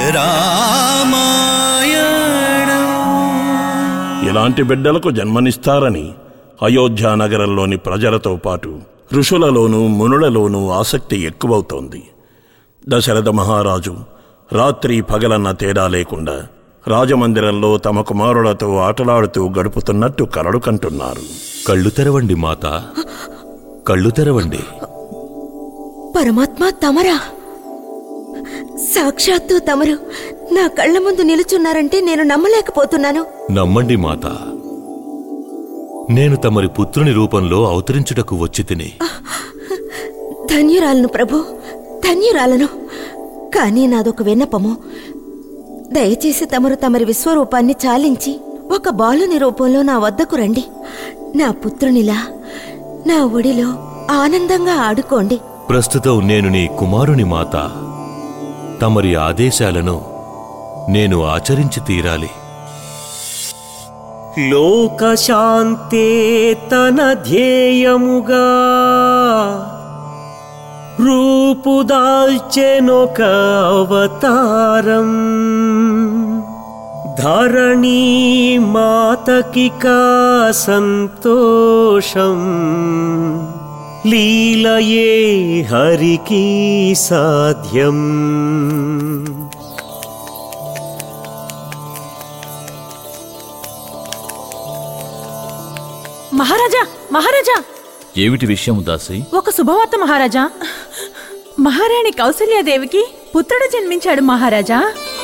ఇలాంటి బిడ్డలకు జన్మనిస్తారని అయోధ్య నగరంలోని ప్రజలతో పాటు ఋషులలోనూ మునులలోనూ ఆసక్తి ఎక్కువవుతోంది దశరథ మహారాజు రాత్రి పగలన్న తేడా లేకుండా రాజమందిరంలో తమ కుమారులతో ఆటలాడుతూ గడుపుతున్నట్టు కలలు కంటున్నారు కళ్ళు తెరవండి మాత కళ్ళు తెరవండి పరమాత్మ తమరా సాక్షాత్తు తమరు నా కళ్ళ ముందు నిలుచున్నారంటే నేను నమ్మలేకపోతున్నాను నమ్మండి మాత నేను తమరి పుత్రుని రూపంలో అవతరించుటకు వచ్చి తిని ధన్యురాలను ప్రభు ధన్యురాలను కానీ నాదొక విన్నపము దయచేసి తమరు తమరి విశ్వరూపాన్ని చాలించి ఒక బాలుని రూపంలో నా వద్దకు రండి నా పుత్రునిలా నా ఒడిలో ఆనందంగా ఆడుకోండి ప్రస్తుతం నేను నీ కుమారుని మాత తమరి ఆదేశాలను నేను ఆచరించి తీరాలి లోకశాంతే తన ధ్యేయముగా రూపుదాల్చెనొక అవతారం ధరణీ మాతకికా సంతోషం లీలయే హరికి సాధ్యం మహారాజా మహారాజా ఏమిటి విషయం దాసి ఒక శుభవార్త మహారాజా మహారాణి కౌసల్యాదేవికి పుత్రుడు జన్మించాడు మహారాజా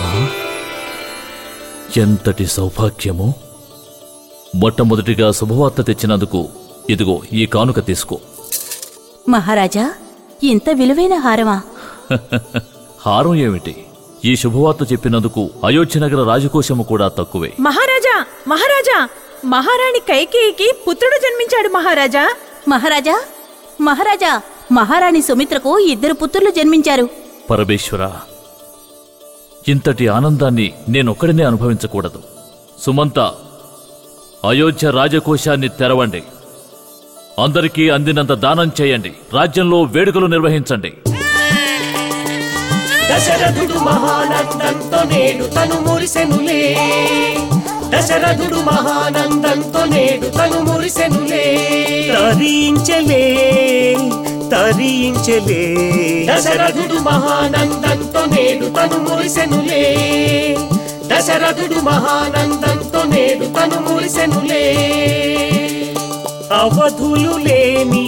ఎంతటి సౌభాగ్యము మొట్టమొదటిగా శుభవార్త తెచ్చినందుకు ఇదిగో ఈ కానుక తీసుకో మహారాజా ఇంత విలువైన హారమా హారం ఏమిటి ఈ శుభవార్త చెప్పినందుకు అయోధ్యనగర రాజకోశము కూడా తక్కువే మహారాజా మహారాజా మహారాణి కైకేయికి పుత్రుడు జన్మించాడు మహారాజా మహారాజా మహారాజా మహారాణి సుమిత్రకు ఇద్దరు పుత్రులు జన్మించారు పరమేశ్వర ఇంతటి ఆనందాన్ని నేనొక్కడినే అనుభవించకూడదు సుమంత అయోధ్య రాజకోశాన్ని తెరవండి అందరికీ అందినంత దానం చేయండి రాజ్యంలో వేడుకలు నిర్వహించండి దశరథుడు మహానందంతో నేడు తను మురిసెనులే దశరథుడు మహానందంతో నేడు తను మురిసెనులే తరించలే తరించలే దశరథుడు మహానందంతో నేడు తను మురిసెనులే దశరథుడు మహానందంతో నేడు తను మురిసెనులే అవధులు లేని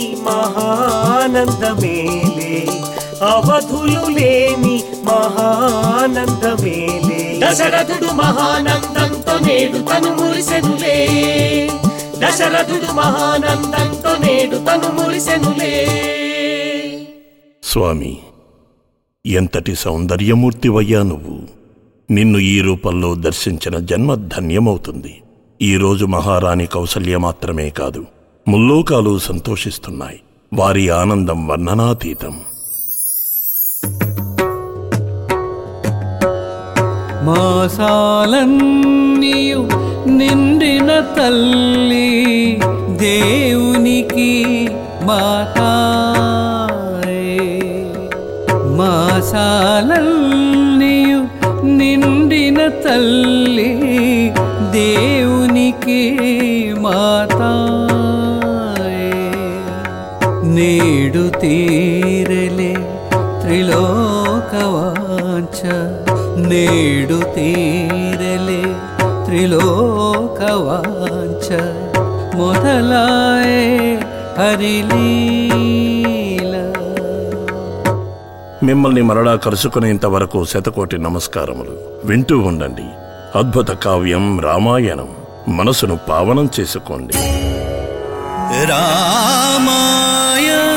మహానందమేలే అవధులు లేని మహానందమేలే దశరథుడు మహానందంతో నేడు తను మురిసెనులే దశరథుడు మహానందంతో నేడు తను మురిసెనులే స్వామి ఎంతటి సౌందర్యమూర్తివయ్యా నువ్వు నిన్ను ఈ రూపంలో దర్శించిన జన్మ ధన్యమవుతుంది ఈరోజు మహారాణి కౌసల్య మాత్రమే కాదు ముల్లోకాలు సంతోషిస్తున్నాయి వారి ఆనందం వర్ణనాతీతం మాసాలన్నీయు నిండిన తల్లి దేవునికి మాతాయే మాసాలన్నీయు నిండిన తల్లి దేవునికి మాతాయే నేడు తీరలే త్రిలోకవాంఛ నేడు తీరలే త్రిలోకవాంఛ మొదలాయే హరిలీల మిమ్మల్ని మరలా కలుసుకునేంత వరకు శతకోటి నమస్కారములు వింటూ ఉండండి అద్భుత కావ్యం రామాయణం మనసును పావనం చేసుకోండి రామాయణ